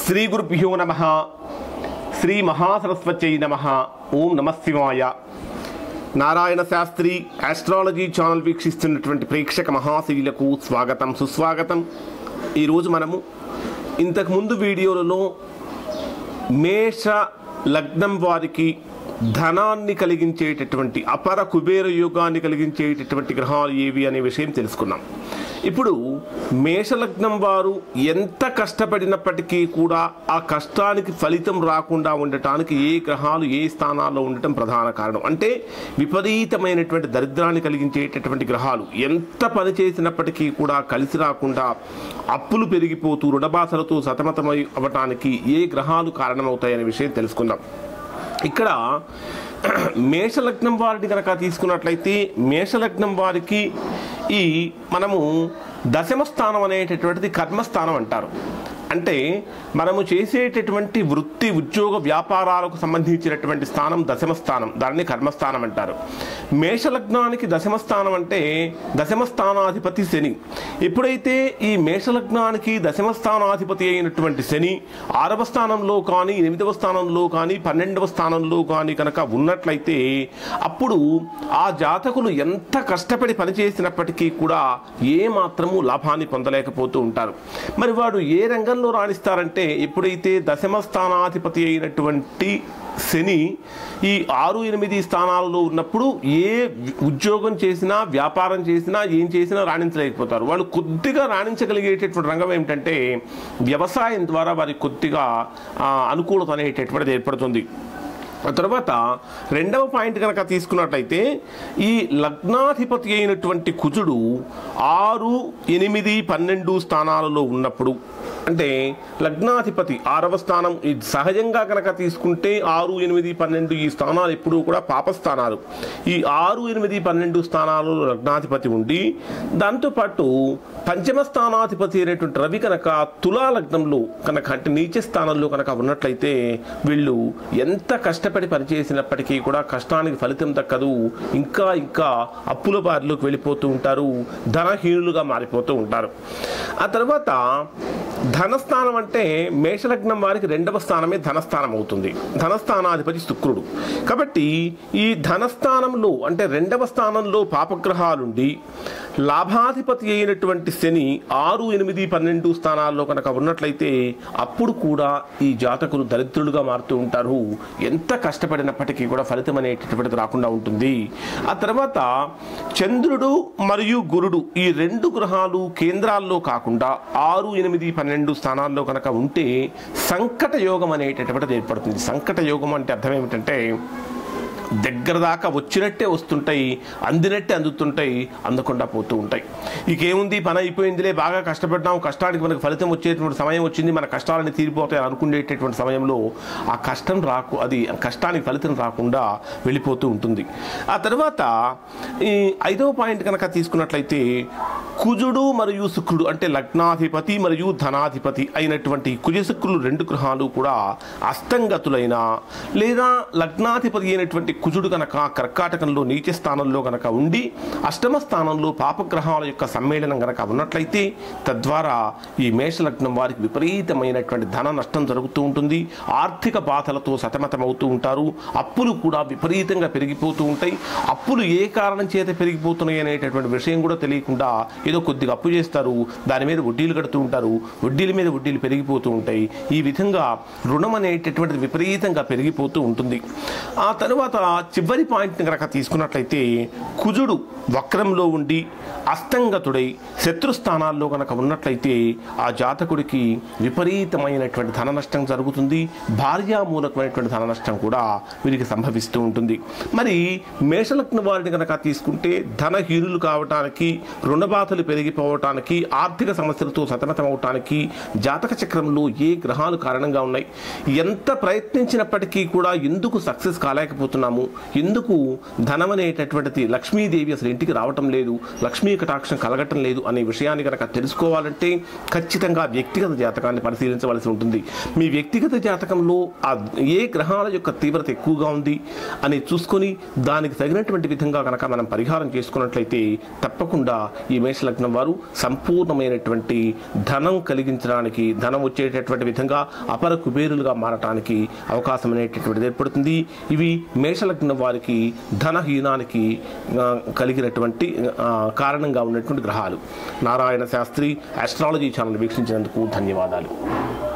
శ్రీ గురుభ్యో నమ శ్రీ మహాసరస్వత్యై నమ ఓం నమ శివాయ నారాయణ శాస్త్రి ఆస్ట్రాలజీ ఛానల్ వీక్షిస్తున్నటువంటి ప్రేక్షక మహాశీలకు స్వాగతం సుస్వాగతం ఈరోజు మనము ఇంతకుముందు వీడియోలలో మేష లగ్నం వారికి ధనాన్ని కలిగించేటటువంటి అపర కుబేర యోగాన్ని కలిగించేటటువంటి గ్రహాలు ఏవి అనే విషయం తెలుసుకున్నాం ఇప్పుడు మేషలగ్నం వారు ఎంత కష్టపడినప్పటికీ కూడా ఆ కష్టానికి ఫలితం రాకుండా ఉండటానికి ఏ గ్రహాలు ఏ స్థానాల్లో ఉండటం ప్రధాన కారణం అంటే విపరీతమైనటువంటి దరిద్రాన్ని కలిగించేటటువంటి గ్రహాలు ఎంత పని చేసినప్పటికీ కూడా కలిసి రాకుండా అప్పులు పెరిగిపోతూ రుణబాధలతో సతమతమై అవ్వటానికి ఏ గ్రహాలు కారణమవుతాయనే విషయం తెలుసుకుందాం ఇక్కడ మేషలగ్నం వారిని కనుక తీసుకున్నట్లయితే మేషలగ్నం వారికి ఈ మనము దశమ స్థానం అనేటటువంటిది కర్మస్థానం అంటారు అంటే మనము చేసేటటువంటి వృత్తి ఉద్యోగ వ్యాపారాలకు సంబంధించినటువంటి స్థానం దశమ స్థానం దాన్ని కర్మస్థానం అంటారు మేషలగ్నానికి దశమ స్థానం అంటే దశమ స్థానాధిపతి శని ఎప్పుడైతే ఈ మేషలగ్నానికి దశమ స్థానాధిపతి అయినటువంటి శని ఆరవ స్థానంలో కానీ ఎనిమిదవ స్థానంలో కానీ పన్నెండవ స్థానంలో కానీ కనుక ఉన్నట్లయితే అప్పుడు ఆ జాతకులు ఎంత కష్టపడి పనిచేసినప్పటికీ కూడా ఏ మాత్రము లాభాన్ని పొందలేకపోతూ ఉంటారు మరి వాడు ఏ రంగంలో రాణిస్తారంటే ఎప్పుడైతే దశమ స్థానాధిపతి అయినటువంటి శని ఈ ఆరు ఎనిమిది స్థానాలలో ఉన్నప్పుడు ఏ ఉద్యోగం చేసినా వ్యాపారం చేసినా ఏం చేసినా రాణించలేకపోతారు వాళ్ళు కొద్దిగా రాణించగలిగేటటువంటి రంగం ఏమిటంటే వ్యవసాయం ద్వారా వారికి కొద్దిగా ఆ, అనుకూలత అనేటటువంటిది ఏర్పడుతుంది ఆ తర్వాత రెండవ పాయింట్ కనుక తీసుకున్నట్లయితే ఈ లగ్నాధిపతి అయినటువంటి కుజుడు ఆరు ఎనిమిది పన్నెండు స్థానాలలో ఉన్నప్పుడు అంటే లగ్నాధిపతి ఆరవ స్థానం ఇది సహజంగా కనుక తీసుకుంటే ఆరు ఎనిమిది పన్నెండు ఈ స్థానాలు ఎప్పుడూ కూడా పాపస్థానాలు ఈ ఆరు ఎనిమిది పన్నెండు స్థానాలలో లగ్నాధిపతి ఉండి దాంతోపాటు పంచమ స్థానాధిపతి అయినటువంటి రవి కనుక తులా లగ్నంలో కనుక అంటే నీచ స్థానంలో కనుక ఉన్నట్లయితే వీళ్ళు ఎంత కష్టపడి పనిచేసినప్పటికీ కూడా కష్టానికి ఫలితం దక్కదు ఇంకా ఇంకా అప్పుల బారిలోకి వెళ్ళిపోతూ ఉంటారు ధనహీనులుగా మారిపోతూ ఉంటారు ఆ తర్వాత ధనస్థానం అంటే మేషలగ్నం వారికి రెండవ స్థానమే ధనస్థానం అవుతుంది ధనస్థానాధిపతి శుక్రుడు కాబట్టి ఈ ధనస్థానంలో అంటే రెండవ స్థానంలో పాపగ్రహాలుండి లాభాధిపతి అయినటువంటి శని ఆరు ఎనిమిది పన్నెండు స్థానాల్లో కనుక ఉన్నట్లయితే అప్పుడు కూడా ఈ జాతకులు దరిద్రులుగా మారుతూ ఉంటారు ఎంత కష్టపడినప్పటికీ కూడా ఫలితం అనేటటువంటిది రాకుండా ఉంటుంది ఆ తర్వాత చంద్రుడు మరియు గురుడు ఈ రెండు గ్రహాలు కేంద్రాల్లో కాకుండా ఆరు ఎనిమిది పన్నెండు స్థానాల్లో కనుక ఉంటే సంకట యోగం అనేటటువంటిది ఏర్పడుతుంది సంకట యోగం అంటే అర్థం ఏమిటంటే దగ్గర దాకా వచ్చినట్టే వస్తుంటాయి అందినట్టే అందుతుంటాయి అందకుండా పోతూ ఉంటాయి ఇకేముంది పని అయిపోయిందిలే బాగా కష్టపడ్డాం కష్టానికి మనకు ఫలితం వచ్చేటువంటి సమయం వచ్చింది మన కష్టాలని తీరిపోతాయి అనుకునేటటువంటి సమయంలో ఆ కష్టం రాకు అది కష్టానికి ఫలితం రాకుండా వెళ్ళిపోతూ ఉంటుంది ఆ తర్వాత ఈ ఐదవ పాయింట్ కనుక తీసుకున్నట్లయితే కుజుడు మరియు శుక్రుడు అంటే లగ్నాధిపతి మరియు ధనాధిపతి అయినటువంటి కుజ శుక్రులు రెండు గ్రహాలు కూడా అస్తంగతులైన లేదా లగ్నాధిపతి అయినటువంటి కుజుడు కనుక కర్కాటకంలో నీచ స్థానంలో కనుక ఉండి అష్టమ స్థానంలో పాపగ్రహాల యొక్క సమ్మేళనం కనుక ఉన్నట్లయితే తద్వారా ఈ మేషలగ్నం వారికి విపరీతమైనటువంటి ధన నష్టం జరుగుతూ ఉంటుంది ఆర్థిక బాధలతో సతమతమవుతూ ఉంటారు అప్పులు కూడా విపరీతంగా పెరిగిపోతూ ఉంటాయి అప్పులు ఏ కారణం చేత పెరిగిపోతున్నాయి అనేటటువంటి విషయం కూడా తెలియకుండా ఏదో కొద్దిగా అప్పు చేస్తారు దాని మీద వడ్డీలు కడుతూ ఉంటారు వడ్డీల మీద వడ్డీలు పెరిగిపోతూ ఉంటాయి ఈ విధంగా రుణం అనేటటువంటిది విపరీతంగా పెరిగిపోతూ ఉంటుంది ఆ తర్వాత చివరి పాయింట్ని కనుక తీసుకున్నట్లయితే కుజుడు వక్రంలో ఉండి అస్తంగతుడై శత్రుస్థానాల్లో కనుక ఉన్నట్లయితే ఆ జాతకుడికి విపరీతమైనటువంటి ధన నష్టం జరుగుతుంది భార్యామూలకమైనటువంటి ధన నష్టం కూడా వీరికి సంభవిస్తూ ఉంటుంది మరి మేషలగ్న వారిని కనుక తీసుకుంటే ధనహీనులు కావటానికి రుణబాధలు పెరిగిపోవటానికి ఆర్థిక సమస్యలతో సతమతమవటానికి జాతక చక్రంలో ఏ గ్రహాలు కారణంగా ఉన్నాయి ఎంత ప్రయత్నించినప్పటికీ కూడా ఎందుకు సక్సెస్ కాలేకపోతున్నాము కారణము ఎందుకు ధనం అనేటటువంటిది లక్ష్మీదేవి అసలు ఇంటికి రావటం లేదు లక్ష్మీ కటాక్షం కలగటం లేదు అనే విషయాన్ని కనుక తెలుసుకోవాలంటే ఖచ్చితంగా వ్యక్తిగత జాతకాన్ని పరిశీలించవలసి ఉంటుంది మీ వ్యక్తిగత జాతకంలో ఆ ఏ గ్రహాల యొక్క తీవ్రత ఎక్కువగా ఉంది అని చూసుకొని దానికి తగినటువంటి విధంగా కనుక మనం పరిహారం చేసుకున్నట్లయితే తప్పకుండా ఈ మేషలగ్నం వారు సంపూర్ణమైనటువంటి ధనం కలిగించడానికి ధనం వచ్చేటటువంటి విధంగా అపర కుబేరులుగా మారటానికి అవకాశం అనేటటువంటిది ఏర్పడుతుంది ఇవి మేషలగ్నం వారికి ధనహీనానికి ఆ, కలిగినటువంటి ఆ, కారణంగా ఉన్నటువంటి గ్రహాలు నారాయణ శాస్త్రి ఆస్ట్రాలజీ ఛానల్ వీక్షించినందుకు ధన్యవాదాలు